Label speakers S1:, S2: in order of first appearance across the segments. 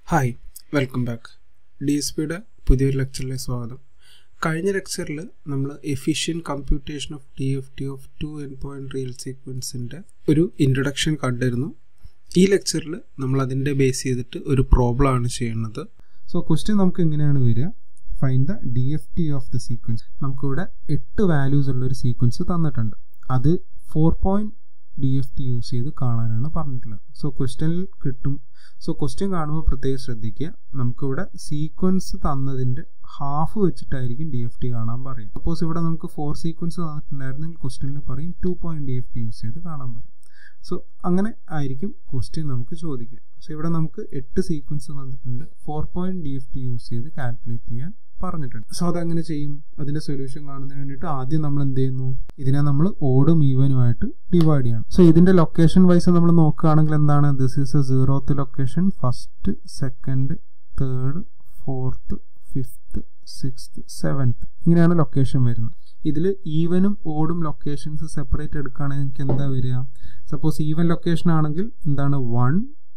S1: hi welcome back D S പിയുടെ പുതിയൊരു ലെക്ചറിലേക്ക് സ്വാഗതം കഴിഞ്ഞ ലെക്ചറിൽ നമ്മൾ efficient computation of D F T of two N point real സീക്വൻസിൻ്റെ ഒരു ഇൻട്രൊഡക്ഷൻ കണ്ടിരുന്നു ഈ ലെക്ചറിൽ നമ്മൾ അതിൻ്റെ ബേസ് ചെയ്തിട്ട് ഒരു പ്രോബ്ലം ആണ് ചെയ്യുന്നത് സോ ക്വസ്റ്റ്യൻ നമുക്ക് ഇങ്ങനെയാണ് വരിക find the D F T of the sequence നമുക്കിവിടെ എട്ട് വാല്യൂസ് ഉള്ള ഒരു സീക്വൻസ് തന്നിട്ടുണ്ട് അത് four point D F T use ചെയ്ത് കാണാനാണ് പറഞ്ഞിട്ടുള്ളത് സോ ക്വസ്റ്റ്യനിൽ കിട്ടും സോ ക്വസ്റ്റ്യൻ കാണുമ്പോൾ പ്രത്യേകം ശ്രദ്ധിക്കുക നമുക്കിവിടെ സീക്വൻസ് തന്നതിൻ്റെ ഹാഫ് വെച്ചിട്ടായിരിക്കും ഡി എഫ് ടി കാണാൻ പറയാം സപ്പോസ് ഇവിടെ നമുക്ക് ഫോർ സീക്വൻസ് തന്നിട്ടുണ്ടായിരുന്നെങ്കിൽ ക്വസ്റ്റ്യനിൽ പറയും two point D F T use ചെയ്ത് കാണാൻ പറയും സോ അങ്ങനെ ആയിരിക്കും ക്വസ്റ്റ്യൻ നമുക്ക് ചോദിക്കുക സോ ഇവിടെ നമുക്ക് എട്ട് സീക്വൻസ് തന്നിട്ടുണ്ട് four point D F T use ചെയ്ത് കാൽക്കുലേറ്റ് ചെയ്യാൻ പറഞ്ഞിട്ടുണ്ട് സോ അതെങ്ങനെ ചെയ്യും അതിന്റെ സൊല്യൂഷൻ കാണുന്നതിന് വേണ്ടിയിട്ട് ആദ്യം നമ്മൾ എന്ത് ചെയ്യുന്നു ഇതിനെ നമ്മൾ ഓടും ഈവനുമായിട്ട് ഡിവൈഡ് ചെയ്യണം സോ ഇതിന്റെ ലൊക്കേഷൻ വൈസ് നമ്മൾ നോക്കുകയാണെങ്കിൽ എന്താണ് this is a zeroth location first second third fourth fifth sixth seventh ഇങ്ങനെയാണ് ലൊക്കേഷൻ വരുന്നത് ഇതിൽ ഈവനും ഓടും ലൊക്കേഷൻസ് സെപ്പറേറ്റ് എടുക്കുകയാണെങ്കിൽ എനിക്ക് എന്താ വരിക സപ്പോസ് ഈവൻ ലൊക്കേഷൻ ആണെങ്കിൽ എന്താണ് വൺ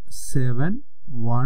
S1: സെവൻ വൺ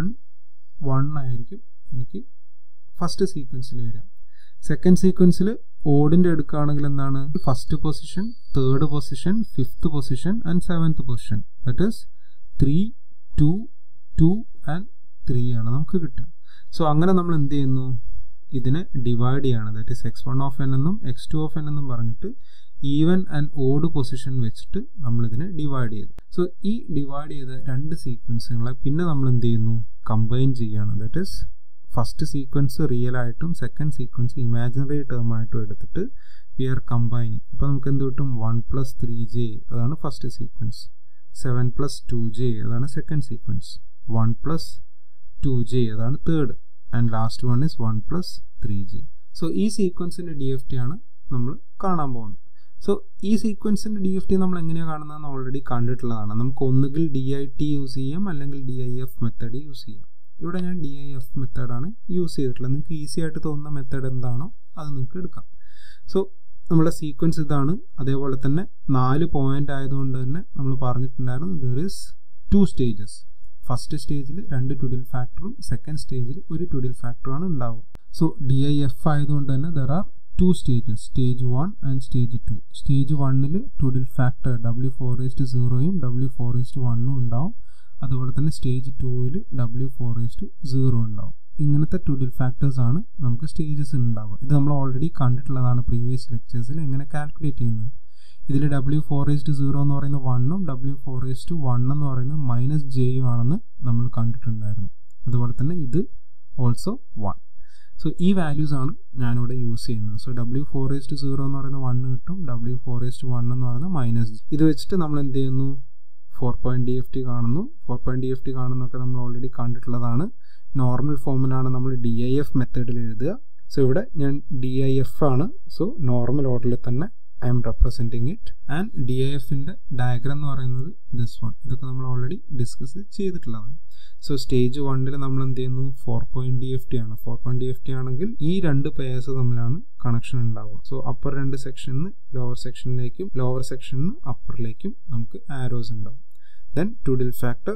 S1: വൺ ആയിരിക്കും എനിക്ക് ഫസ്റ്റ് സീക്വൻസിൽ വരിക സെക്കൻഡ് സീക്വൻസിൽ ഓടിന്റെ എടുക്കുകയാണെങ്കിൽ എന്താണ് first position third position fifth position and seventh position that is three two two and three ആണ് നമുക്ക് കിട്ടുക സോ അങ്ങനെ നമ്മൾ എന്ത് ചെയ്യുന്നു ഇതിനെ ഡിവൈഡ് ചെയ്യാണ് that is X one of n എന്നും എക്സ് ടു ഓഫ് എൻ എന്നും പറഞ്ഞിട്ട് ഈവൻ ആൻഡ് ഓഡ് പൊസിഷൻ വെച്ചിട്ട് നമ്മൾ ഇതിനെ ഡിവൈഡ് ചെയ്തു സോ ഈ ഡിവൈഡ് ചെയ്ത രണ്ട് സീക്വൻസുകളെ പിന്നെ നമ്മൾ എന്ത് ചെയ്യുന്നു കമ്പൈൻ ചെയ്യാണ് that is first sequence real ആയിട്ടും സെക്കൻഡ് സീക്വൻസ് ഇമാജിനറി ടേം ആയിട്ടും എടുത്തിട്ട് വി ആർ കമ്പൈനിങ് അപ്പോൾ നമുക്ക് എന്ത് കിട്ടും വൺ പ്ലസ് ത്രീ ജെ അതാണ് first sequence seven plus two j അതാണ് second sequence one plus two j അതാണ് third and last one is one plus three j so ഈ സീക്വൻസിൻ്റെ ഡി എഫ് ടി ആണ് നമ്മൾ കാണാൻ പോകുന്നത് സോ ഈ സീക്വൻസിൻ്റെ ഡി എഫ് ടി നമ്മൾ എങ്ങനെയാണ് കാണുന്നതെന്ന് ഓൾറെഡി കണ്ടിട്ടുള്ളതാണ് നമുക്ക് ഒന്നുകിൽ ഡി ഐ ടി യൂസ് ചെയ്യാം അല്ലെങ്കിൽ D I F method use ചെയ്യാം ഇവിടെ ഞാൻ ഡി ഐ എഫ് മെത്തേഡാണ് യൂസ് ചെയ്തിട്ടുള്ളത് നിങ്ങൾക്ക് ഈസി ആയിട്ട് തോന്നുന്ന മെത്തേഡ് എന്താണോ അത് നിങ്ങൾക്ക് എടുക്കാം സോ നമ്മുടെ സീക്വൻസ് ഇതാണ് അതേപോലെ തന്നെ നാല് പോയിന്റ് ആയതുകൊണ്ട് തന്നെ നമ്മൾ പറഞ്ഞിട്ടുണ്ടായിരുന്നു there is two stages first സ്റ്റേജിൽ രണ്ട് ട്വിഡിൽ ഫാക്ടറും സെക്കൻഡ് സ്റ്റേജിൽ ഒരു ട്വിഡിൽ ഫാക്ടറുമാണ് ഉണ്ടാവുക സോ ഡി ഐ എഫ് ആയതുകൊണ്ട് തന്നെ there are two stages stage one and stage two stage വണ്ണിൽ twiddle factor W four east സീറോയും ഡബ്ല്യു ഫോർ ഈസ്റ്റ് വണ്ണും ഉണ്ടാവും അതുപോലെ തന്നെ സ്റ്റേജ് ടൂവിൽ ഡബ്ല്യു ഫോർ ഈസ്റ്റ് സീറോ ഉണ്ടാവും ഇങ്ങനത്തെ ട്വിഡിൽ ഫാക്ടേഴ്സ് ആണ് നമുക്ക് സ്റ്റേജസ് ഉണ്ടാവുക ഇത് നമ്മൾ ഓൾറെഡി കണ്ടിട്ടുള്ളതാണ് പ്രീവിയസ് ലെക്ചേഴ്സിൽ എങ്ങനെ കാൽക്കുലേറ്റ് ചെയ്യുന്നത് ഇതിൽ ഡബ്ല്യു ഫോർ ഈസ്റ്റ് സീറോ എന്ന് പറയുന്നത് വണ്ണും ഡബ്ല്യു ഫോർ ഈസ്റ്റ് വൺ എന്ന് പറയുന്നത് മൈനസ് ജെയും ആണെന്ന് നമ്മൾ കണ്ടിട്ടുണ്ടായിരുന്നു അതുപോലെ തന്നെ ഇത് ഓൾസോ വൺ സോ ഈ വാല്യൂസ് ആണ് ഞാനിവിടെ യൂസ് ചെയ്യുന്നത് so W four east zero എന്ന് പറയുന്നത് വൺ കിട്ടും ഡബ്ല്യു ഫോർ ഈസ്റ്റ് വൺ എന്ന് പറയുന്നത് മൈനസ് ഇത് വെച്ചിട്ട് നമ്മൾ എന്ത് ചെയ്യുന്നു four point D F T കാണുന്നു four point D F T കാണുന്നൊക്കെ നമ്മൾ ഓൾറെഡി കണ്ടിട്ടുള്ളതാണ് നോർമൽ ഫോമിലാണ് നമ്മൾ ഡി ഐ എഫ് മെത്തേഡിൽ എഴുതുക സോ ഇവിടെ ഞാൻ ഡി ഐ എഫ് ആണ് സോ നോർമൽ ഓർഡറിൽ തന്നെ I'm representing it and D I എഫിൻ്റെ ഡയഗ്രം എന്ന് പറയുന്നത് ദിസ് വൺ ഇതൊക്കെ നമ്മൾ ഓൾറെഡി ഡിസ്കസ് ചെയ്തിട്ടുള്ളതാണ് സോ സ്റ്റേജ് വണ്ണിൽ നമ്മൾ എന്ത് ചെയ്യുന്നു four point D F T ആണ് four point D F T ആണെങ്കിൽ ഈ രണ്ട് പേയേഴ്സ് തമ്മിലാണ് കണക്ഷൻ ഉണ്ടാവുക സോ അപ്പർ രണ്ട് സെക്ഷനിൽ നിന്ന് ലോവർ സെക്ഷനിലേക്കും ലോവർ സെക്ഷനിൽ നിന്ന് അപ്പറിലേക്കും നമുക്ക് ആരോസ് ഉണ്ടാവും then twiddle factor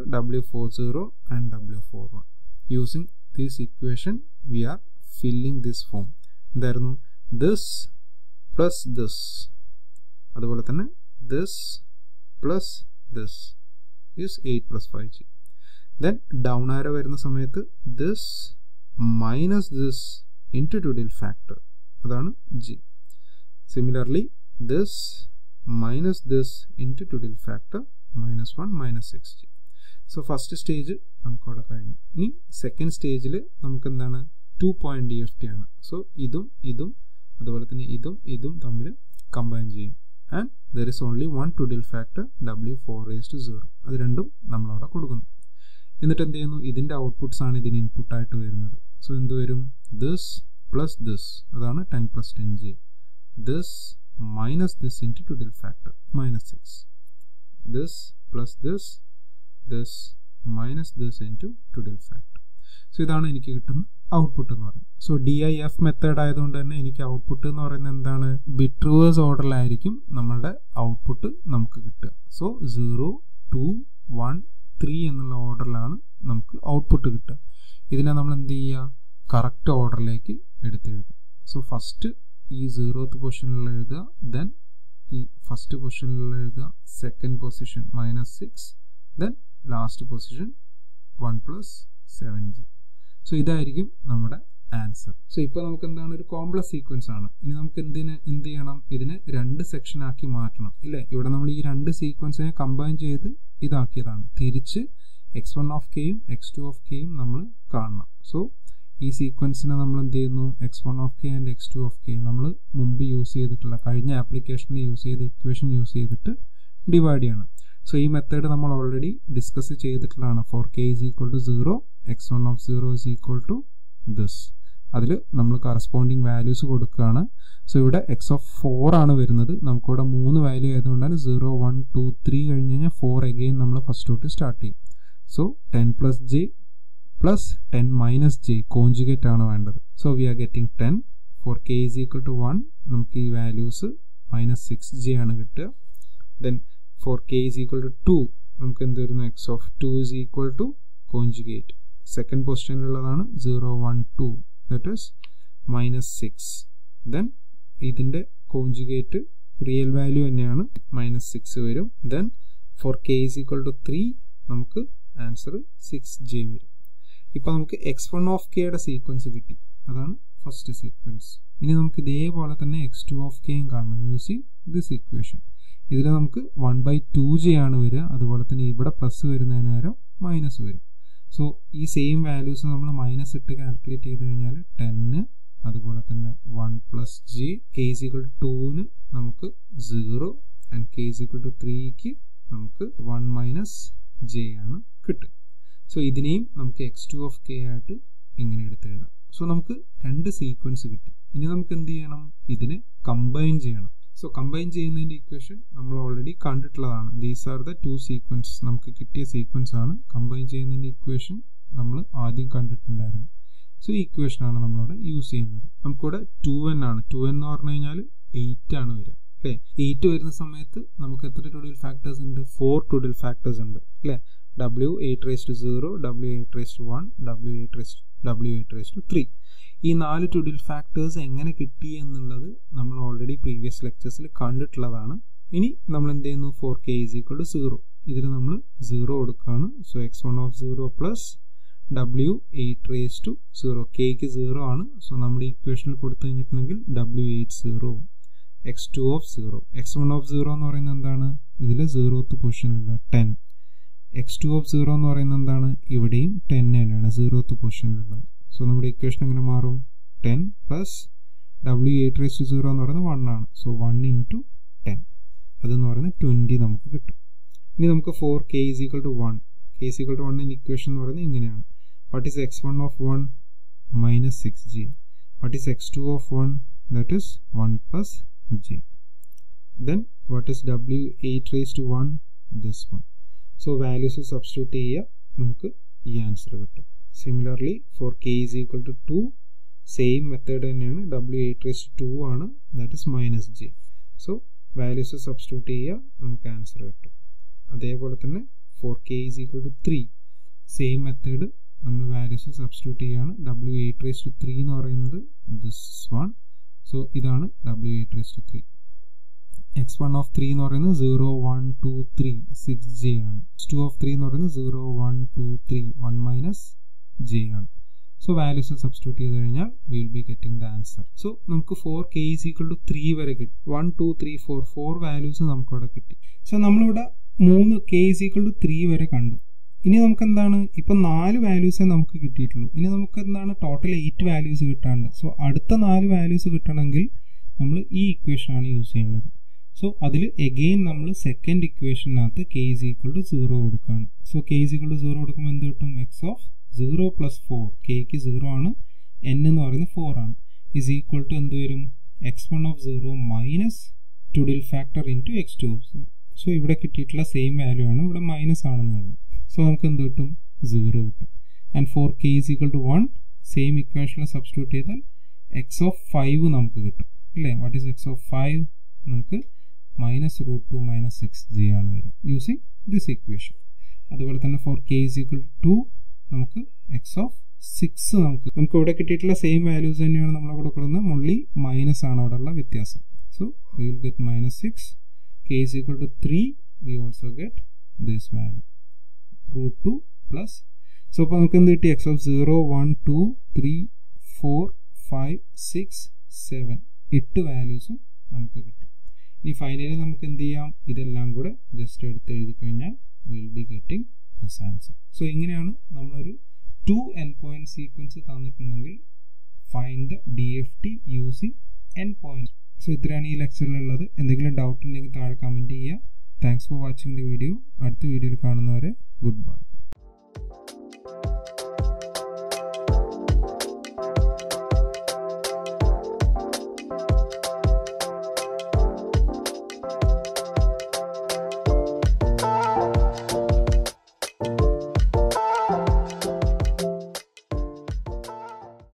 S1: w40 and w41 using this equation we are filling this form എന്തായിരുന്നു this plus this അതുപോലെ തന്നെ this plus this is 8 plus 5g then down arrow വരുന്ന സമയത്ത് this minus this into twiddle factor അതാണ് g similarly this minus this into twiddle factor minus one minus six j so first stage നമുക്കവിടെ കഴിഞ്ഞു ഇനി second സ്റ്റേജിൽ നമുക്ക് എന്താണ് two point D F T ആണ് സോ ഇതും ഇതും അതുപോലെ തന്നെ ഇതും ഇതും തമ്മിൽ കമ്പൈൻ ചെയ്യും and there is only one twiddle factor W four ace to zero അത് രണ്ടും നമ്മളവിടെ കൊടുക്കുന്നു എന്നിട്ട് എന്ത് ചെയ്യുന്നു ഇതിൻ്റെ ഔട്ട്പുട്ട്സ് ആണ് ഇതിന് ഇൻപുട്ടായിട്ട് വരുന്നത് സോ എന്ത് വരും ദിസ് പ്ലസ് ദിസ് അതാണ് ten plus ten j this minus this into twiddle factor minus six this plus this this minus this into twiddle factor so ഇതാണ് എനിക്ക് കിട്ടുന്ന ഔട്ട്പുട്ട് എന്ന് പറയുന്നത് so D I F method ആയതുകൊണ്ട് തന്നെ എനിക്ക് output എന്ന് പറയുന്നത് എന്താണ് ബിറ്റ് റിവേഴ്സ് ഓർഡറിലായിരിക്കും നമ്മളുടെ ഔട്ട്പുട്ട് നമുക്ക് കിട്ടുക so zero two one three എന്നുള്ള ഓർഡറിലാണ് നമുക്ക് ഔട്ട്പുട്ട് കിട്ടുക ഇതിനെ നമ്മൾ എന്ത് ചെയ്യുക കറക്റ്റ് ഓർഡറിലേക്ക് എടുത്തെഴുതുക സോ ഫസ്റ്റ് ഈ സീറോത്ത് പൊസിഷനിലുള്ള എഴുതുക ദെൻ ഈ ഫസ്റ്റ് പൊസിഷനിലുള്ള എഴുതുക second position minus six then last position one plus seven j so ഇതായിരിക്കും നമ്മുടെ ആൻസർ സോ ഇപ്പോൾ നമുക്ക് എന്താണ് ഒരു കോംപ്ലക്സ് സീക്വൻസ് ആണ് ഇനി നമുക്ക് എന്തിന് എന്ത് ചെയ്യണം ഇതിനെ രണ്ട് സെക്ഷൻ ആക്കി മാറ്റണം ഇല്ലേ ഇവിടെ നമ്മൾ ഈ രണ്ട് സീക്വൻസിനെ കമ്പൈൻ ചെയ്ത് ഇതാക്കിയതാണ് തിരിച്ച് എക്സ് വൺ ഓഫ് കെയും എക്സ് ടു ഓഫ് കെയും നമ്മൾ കാണണം സോ ഈ സീക്വൻസിനെ നമ്മൾ എന്ത് ചെയ്യുന്നു X one of K and X two of K നമ്മൾ മുമ്പ് യൂസ് ചെയ്തിട്ടുള്ള കഴിഞ്ഞ ആപ്ലിക്കേഷനിൽ യൂസ് ചെയ്ത ഇക്വേഷൻ യൂസ് ചെയ്തിട്ട് ഡിവൈഡ് ചെയ്യണം സോ ഈ മെത്തേഡ് നമ്മൾ ഓൾറെഡി ഡിസ്കസ് ചെയ്തിട്ടുള്ളതാണ് for K is equal to zero X one of zero is equal to this അതിൽ നമ്മൾ കറസ്പോണ്ടിങ് വാല്യൂസ് കൊടുക്കുകയാണ് സോ ഇവിടെ എക്സ് ഓഫ് ഫോർ ആണ് വരുന്നത് നമുക്കിവിടെ മൂന്ന് വാല്യൂ ആയതുകൊണ്ടാണ് സീറോ വൺ ടു ത്രീ കഴിഞ്ഞ് കഴിഞ്ഞാൽ ഫോർ അഗെയിൻ നമ്മൾ ഫസ്റ്റ് തൊട്ട് സ്റ്റാർട്ട് ചെയ്യും so ten plus j plus ten minus j conjugate ആണ് വേണ്ടത് so we are getting ten for K is equal to one നമുക്ക് ഈ വാല്യൂസ് മൈനസ് സിക്സ് ജെ ആണ് കിട്ടുക then for K is equal to two നമുക്ക് എന്ത് വരുന്നു X of two is equal to conjugate second പൊസിഷനിലുള്ളതാണ് zero one two that is minus six then ഇതിൻ്റെ conjugate real value തന്നെയാണ് മൈനസ് സിക്സ് വരും then for K is equal to three നമുക്ക് answer six j വരും ഇപ്പോൾ നമുക്ക് X one of കെയുടെ sequence കിട്ടി അതാണ് ഫസ്റ്റ് സീക്വൻസ് ഇനി നമുക്ക് ഇതേപോലെ തന്നെ എക്സ് ടു ഓഫ് കെയും കാണണം യൂസിങ് ദിസ് ഇക്വേഷൻ ഇതിൽ നമുക്ക് വൺ ബൈ ടു ജെ ആണ് വരിക അതുപോലെ തന്നെ ഇവിടെ പ്ലസ് വരുന്നതിന് പകരം മൈനസ് വരും സോ ഈ സെയിം വാല്യൂസ് നമ്മൾ മൈനസ് ഇട്ട് കാൽക്കുലേറ്റ് ചെയ്ത് കഴിഞ്ഞാൽ ടെന്ന് അതുപോലെ തന്നെ one plus j K is equal ടൂവിന് നമുക്ക് zero and K is equal to ത്രീക്ക് നമുക്ക് വൺ മൈനസ് ജെ ആണ് കിട്ടുക സോ ഇതിനെയും നമുക്ക് എക്സ് ടു ഓഫ് കെ ആയിട്ട് ഇങ്ങനെ എടുത്തെഴുതാം സോ നമുക്ക് രണ്ട് സീക്വൻസ് കിട്ടി ഇനി നമുക്ക് എന്ത് ചെയ്യണം ഇതിനെ കമ്പൈൻ ചെയ്യണം സോ കമ്പൈൻ ചെയ്യുന്നതിൻ്റെ ഇക്വേഷൻ നമ്മൾ ഓൾറെഡി കണ്ടിട്ടുള്ളതാണ് these are the two sequence നമുക്ക് കിട്ടിയ സീക്വൻസ് ആണ് കമ്പൈൻ ചെയ്യുന്നതിൻ്റെ ഇക്വേഷൻ നമ്മൾ ആദ്യം കണ്ടിട്ടുണ്ടായിരുന്നു സോ ഈ ഇക്വേഷൻ ആണ് നമ്മളിവിടെ യൂസ് ചെയ്യുന്നത് നമുക്കിവിടെ ടു എൻ ആണ് ടു എൻ എന്ന് പറഞ്ഞു കഴിഞ്ഞാൽ എയ്റ്റ് ആണ് വരിക അല്ലേ എയ്റ്റ് വരുന്ന സമയത്ത് നമുക്ക് എത്ര ടുഡിൽ ഫാക്ടേഴ്സ് ഉണ്ട് ഫോർ ടുഡിൽ ഫാക്ടേഴ്സ് ഉണ്ട് അല്ലേ W eight raise two zero W eight raise two one W eight raise W eight raise two three ഈ നാല് ടുഡിൽ ഫാക്ടേഴ്സ് എങ്ങനെ കിട്ടി എന്നുള്ളത് നമ്മൾ ഓൾറെഡി പ്രീവിയസ് ലെക്ചേഴ്സിൽ കണ്ടിട്ടുള്ളതാണ് ഇനി നമ്മൾ എന്ത് ചെയ്യുന്നു for K is equal to zero ഇതിൽ നമ്മൾ സീറോ കൊടുക്കുകയാണ് so X one of zero plus W eight raise two zero കെക്ക് സീറോ ആണ് സോ നമ്മുടെ ഇക്വേഷനിൽ കൊടുത്തു കഴിഞ്ഞിട്ടുണ്ടെങ്കിൽ W eight zero X two of zero X one of zero എന്ന് പറയുന്നത് എന്താണ് ഇതിൽ സീറോത്ത് പൊസിഷനിലുള്ള ten X two of zero എന്ന് പറയുന്നത് എന്താണ് ഇവിടെയും ടെൻ തന്നെയാണ് സീറോത്ത് പൊസിഷനിലുള്ളത് സോ നമ്മുടെ ഇക്വേഷൻ എങ്ങനെ മാറും ten plus W eight raise two zero എന്ന് പറയുന്നത് വൺ ആണ് സോ വൺ ഇൻറ്റു ടെൻ അതെന്ന് പറയുന്നത് ട്വൻറ്റി നമുക്ക് കിട്ടും ഇനി നമുക്ക് for K is equal to one K is equal to വണ്ണിൻ്റെ ഇക്വേഷൻ എന്ന് പറയുന്നത് ഇങ്ങനെയാണ് what is X one of one minus six j what is X two of one that is one plus j then what is W eight raise two one this one so values substitute ചെയ്യുക നമുക്ക് ഈ answer കിട്ടും similarly for K is equal to two same method തന്നെയാണ് W eight raise to two ആണ് that is minus j so values substitute ചെയ്യുക നമുക്ക് answer കിട്ടും അതേപോലെ തന്നെ for K is equal to three same method നമ്മൾ values substitute ചെയ്യുകയാണ് W eight raise two three എന്ന് പറയുന്നത് ദിസ് വൺ സോ ഇതാണ് W eight raise two three X one of three എന്ന് പറയുന്നത് zero one two three six j ആണ് two of three എന്ന് പറയുന്നത് zero one two three one minus j ആണ് so values substitute ചെയ്ത് കഴിഞ്ഞാൽ will be getting the answer so നമുക്ക് for K is equal to three വരെ കിട്ടി one two three four four values നമുക്കവിടെ കിട്ടി സോ നമ്മളിവിടെ മൂന്ന് K is equal to three വരെ കണ്ടു ഇനി നമുക്ക് എന്താണ് ഇപ്പം നാല് വാല്യൂസേ നമുക്ക് കിട്ടിയിട്ടുള്ളൂ ഇനി നമുക്ക് എന്താണ് ടോട്ടൽ എയ്റ്റ് വാല്യൂസ് കിട്ടാണ്ട് സോ അടുത്ത നാല് വാല്യൂസ് കിട്ടണമെങ്കിൽ നമ്മൾ ഈ ഇക്വേഷനാണ് യൂസ് ചെയ്യേണ്ടത് സോ അതിൽ എഗെയിൻ നമ്മൾ സെക്കൻഡ് ഇക്വേഷനകത്ത് K is equal to zero കൊടുക്കുകയാണ് so K is equal to zero കൊടുക്കുമ്പോൾ എന്ത് കിട്ടും X of zero plus four കെക്ക് സീറോ ആണ് എൻ എന്ന് പറയുന്നത് ഫോർ ആണ് ഇസ് ഈക്വൽ ടു എന്ത് വരും X one of zero minus twiddle factor into X two of zero so ഇവിടെ കിട്ടിയിട്ടുള്ള സെയിം വാല്യൂ ആണ് ഇവിടെ മൈനസ് ആണെന്നേ ഉള്ളൂ സോ നമുക്ക് എന്ത് കിട്ടും സീറോ കിട്ടും and for K is equal to one same ഇക്വേഷനിൽ സബ്സ്റ്റിറ്റ്യൂട്ട് ചെയ്താൽ എക്സ് ഓഫ് ഫൈവ് നമുക്ക് കിട്ടും അല്ലേ what is X of five നമുക്ക് minus root two minus six j ആണ് വരിക യൂസിങ് ദിസ് ഇക്വേഷൻ അതുപോലെ തന്നെ for K is equal to two നമുക്ക് എക്സ് ഓഫ് സിക്സ് നമുക്ക് നമുക്ക് ഇവിടെ കിട്ടിയിട്ടുള്ള സെയിം വാല്യൂസ് തന്നെയാണ് നമ്മൾ കൊടുക്കുന്നത് മുള്ളി മൈനസ് ആണ് അവിടെ ഉള്ള വ്യത്യാസം so we will get minus six K is equal to three we also get this value root two plus so അപ്പോൾ നമുക്ക് എന്ത് കിട്ടി X of zero one two three four five six seven എട്ട് വാല്യൂസും നമുക്ക് കിട്ടും ഇനി ഫൈനലി നമുക്ക് എന്ത് ചെയ്യാം ഇതെല്ലാം കൂടെ ജസ്റ്റ് എടുത്ത് എഴുതി കഴിഞ്ഞാൽ will be getting this answer so ഇങ്ങനെയാണ് നമ്മളൊരു ടു എൻ പോയിന്റ് സീക്വൻസ് തന്നിട്ടുണ്ടെങ്കിൽ find the D F T using N point so ഇത്രയാണ് ഈ ലെക്ചറിലുള്ളത് എന്തെങ്കിലും ഡൗട്ട് ഉണ്ടെങ്കിൽ താഴെ കമൻറ്റ് ചെയ്യുക thanks for watching the video അടുത്ത വീഡിയോയിൽ കാണുന്നവരെ ഗുഡ് ബൈ